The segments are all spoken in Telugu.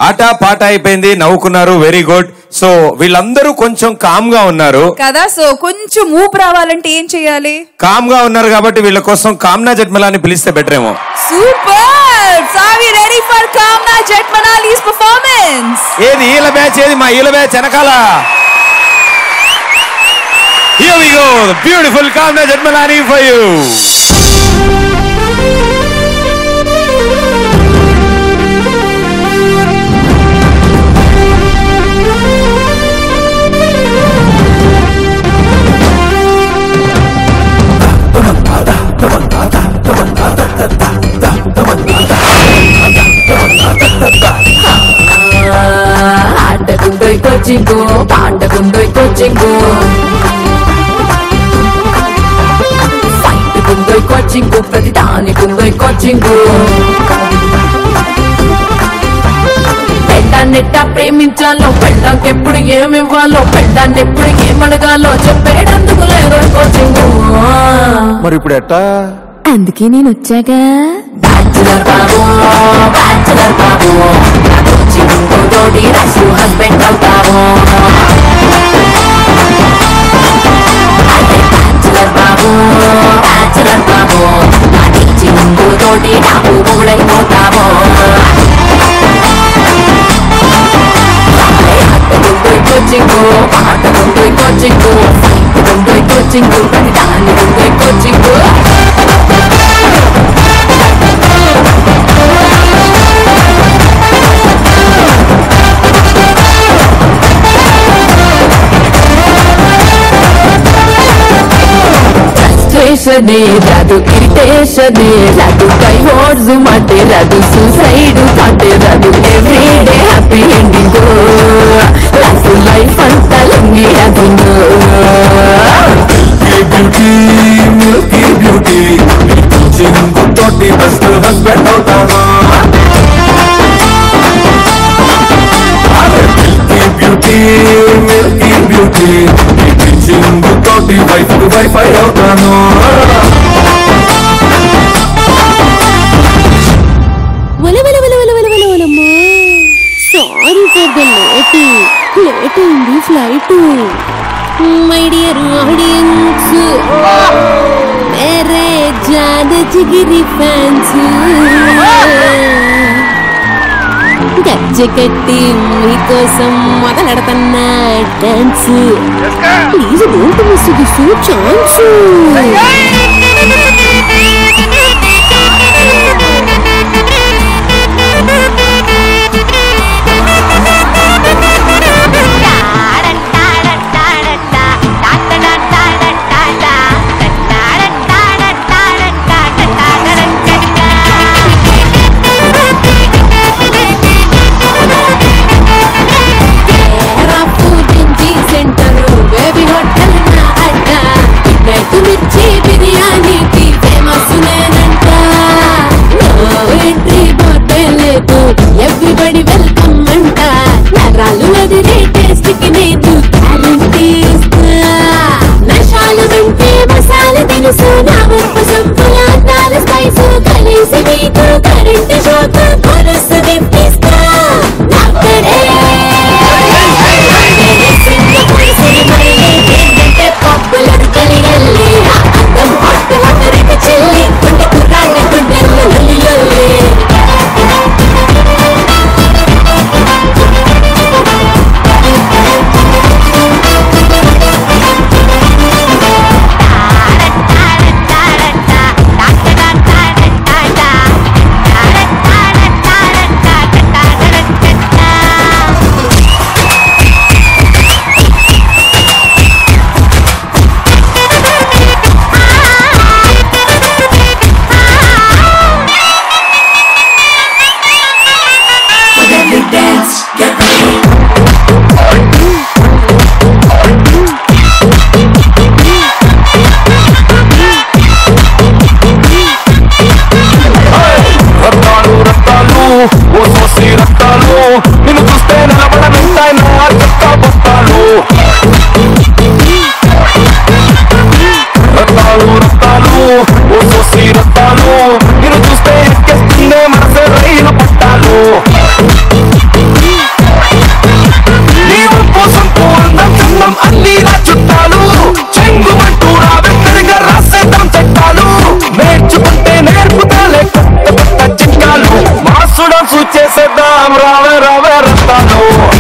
ఆట పాట అయిపోయింది నవ్వుకున్నారు వెరీ గుడ్ సో వీళ్ళందరూ కొంచెం కామ్ గా ఉన్నారు కదా సో కొంచెం ఊపు రావాలంటే ఏం చేయాలి కామ్ గా ఉన్నారు కాబట్టి వీళ్ళ కోసం కామ్నా జట్మలాని పిలిస్తే బెటర్ ఏమో సూపర్ సావి ready for Kamna Jethmalani's performance ఏది ఈల బ్యాచ్ ఏది మా ఈల బ్యాచ్ వెనకాల Here we go, the beautiful Kamna Jatmalani for you. ఆటకుందోయ్ కోచింగు పాటకుందోయ్ కోచింగు ఫైట్ కుందోయ్ కోచింగు ప్రతి దానికుందోయ్ కోచింగు పెళ్ళాన్నెట్టా ప్రేమించాలో పెళ్ళాకెప్పుడు ఏమివ్వాలో పెళ్ళాన్నెప్పుడు ఏమడగాలో చెప్పేటందుకు లేదు కోచింగు మరి ఇప్పుడు ఎట్టా అందుకే నేను వచ్చాగా బ్యాచులర్ బాబు బ్యాచులర్ బాబు నా కోచింగ్ తోటి రాసు హస్బెండ్ అవుతావు అదే బ్యాచులర్ బాబు బ్యాచులర్ బాబు నా టీచింగ్ తోటి నాకు మూడైపోతావు కోచింగ్ పాట ముందు కోచింగ్ ఫైట్ ముందు కోచింగ్ ప్రతి దాని ముందు కోచింగ్ ఫ్రస్ట్రేషనే రాదు ఇరిటేషనే రాదు డైవోర్స్ మాటే రాదు సూసైడ్ పాటే రాదు everyday happy ending life life అంతా లొంగి అదింగ్ బ్యూటీ మిల్కీ బ్యూటీ చింగు తోటి బెస్ట్ హస్బెండ్ అవుతావా మిల్కీ బ్యూటీ మిల్కీ బ్యూటీ చింగు తోటి వైఫ్ వైఫై అవుతాను వల వల వల వల వల వల వలమ్మా sorry for the late late అయింది ఫ్లైట్ మై డియర్ ఆడియన్స్ మేరే జాన జిగిరి ఫ్యాన్స్ గజ్జ కట్టి మీకోసం మొదలెడతన్నా dance please don't miss this chance centre baby hotel నా అడ్డ నైట్ మిర్చి బిర్యానీకి ఫేమస్ నేనంట నో ఎంట్రీ బోర్డే లేదు ఎవ్రీబడి వెల్కమ్ అంట నరాలు వదిలే టేస్ట్ కి నేను గ్యారంటీ ఇస్తా నషాలు వెంటే మసాలా దినుసు నా ఉప్పు సంపుల అందాల స్పైస్ కలిసి మీకు కరెంట్ షాక్ కొరసు తెప్పిస్తా నాకడే సింగపూర్ సినిమాలే ఏంటంటే పాపులర్ కలిగల్లి అందం హాట్ హాట్ రెడ్ చెల్లి గుండె కుర్రాళ్ళ గుండెల్లో లొల్లి లొల్లి తాడ డాన్స్ చేసేద్దాం రావే రావే రత్తాలు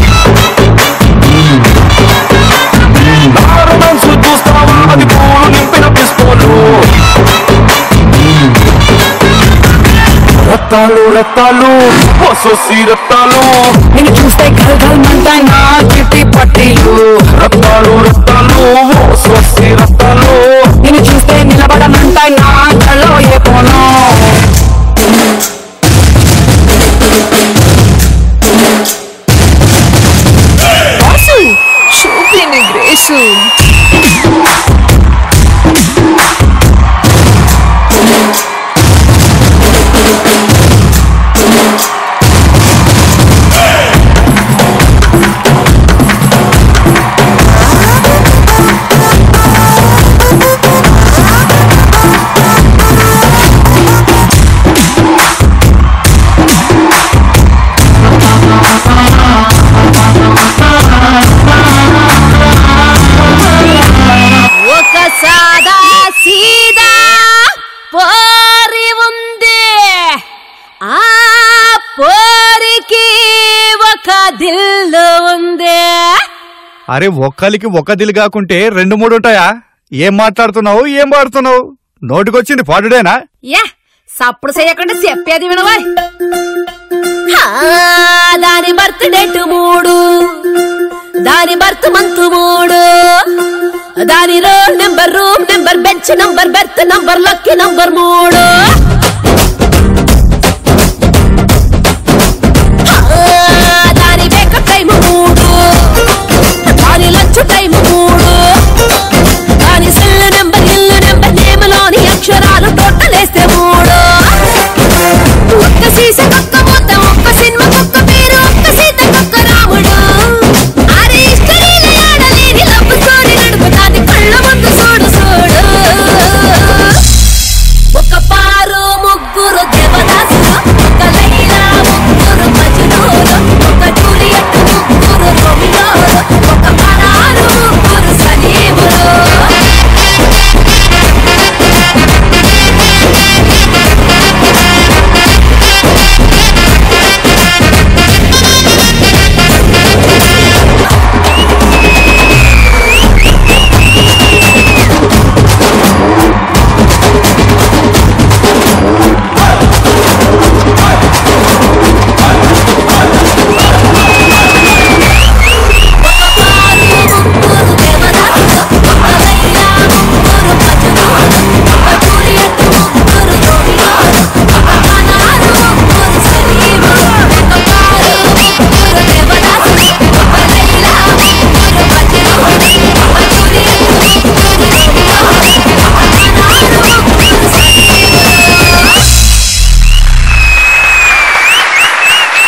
నారు డాన్స్ చూస్తావా అది పూలు నింపిన పిస్తోలు రత్తాలు రత్తాలు వసొసి రత్తాలు నేను చూస్తే గల్ గల్ మంటాయి నా చిట్టి పట్టీలు రత్తాలు రత్తాలు వసొసి రత్తాలు నేను చూస్తే నిలబడమంటాయి నా కళ్ళలో ఏ పోను బాసు చూపిని గ్రేసు ఒక సాదా సీదా పోరి ఉంది ఆ పోరికి ఒక దిల్లు ఉంది అరే ఒక్కలికి ఒక్క దిలు కాకుంటే రెండు మూడు ఉంటాయా ఏం మాట్లాడుతున్నావు ఏం పాడుతున్నావు నోటికొచ్చింది పాడుడేనా యా సప్పుడు చేయకుండా చెప్పేది వినవా దాని బర్త్ డేట్ మూడు దాని బర్త్ మంత్ మూడు దాని roll number room number bench number berth number lucky number మూడు ఆ, దాని వేకప్ టైం మూడు దాని లంచ్ టైం మూడు దాని సెల్ నెంబర్ ఇల్లు నెంబర్ నేమ్ లోని అక్షరాలు టోటల్ వేస్తే మూడు ఒక్క సీస కొత్త